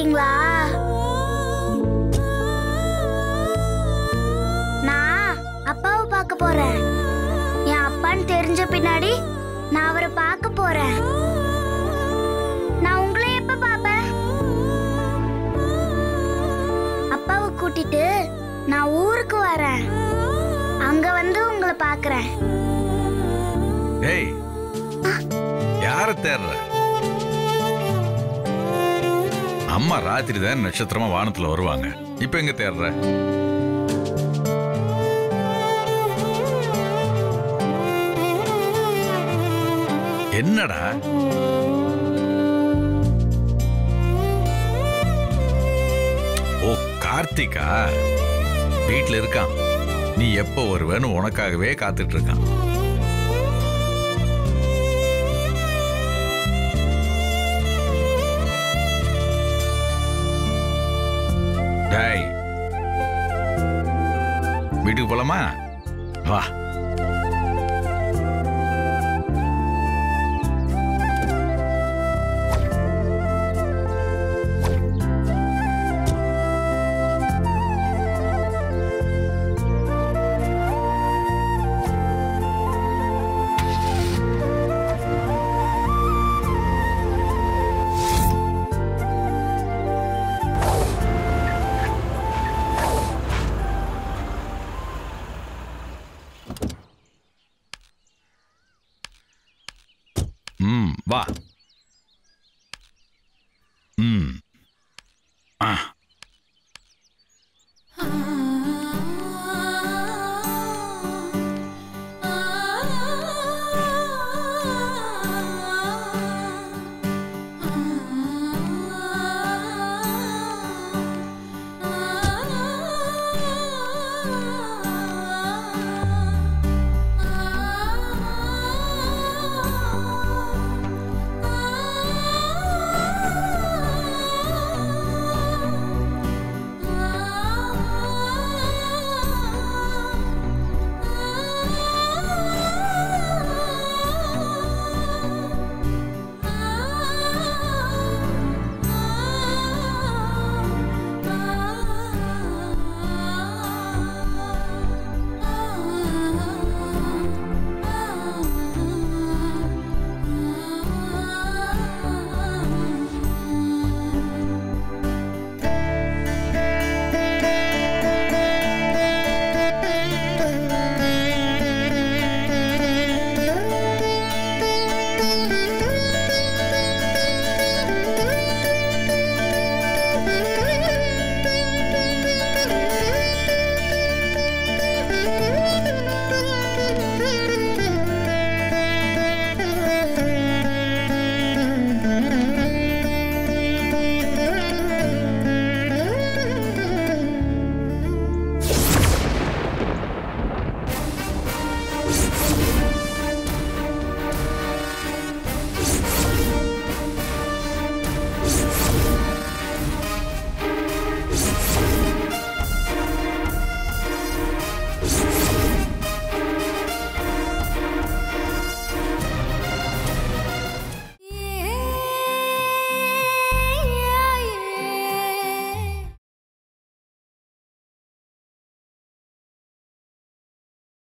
வந்துட்டீங்களா நான் அப்பாவை பார்க்க போறேன் என் அப்பான்னு தெரிஞ்ச பின்னாடி நான் அவரை பார்க்க போறேன் நான் உங்களை எப்ப பார்ப்பேன் அப்பாவை கூட்டிட்டு நான் ஊருக்கு வரேன் அங்க வந்து உங்களை பார்க்கறேன் ஏய் யார தேடுற அம்மா ராத்திரி தான் நட்சத்திரமா வானத்துல வருவாங்க இப்ப எங்க தேடுற என்னடா ஓ கார்த்திகா வீட்ல இருக்கான் நீ எப்போ வருவேன்னு உனக்காகவே காத்துட்டு இருக்கான் டேய் வீட்டுக்கு போலாமா வா ம் வா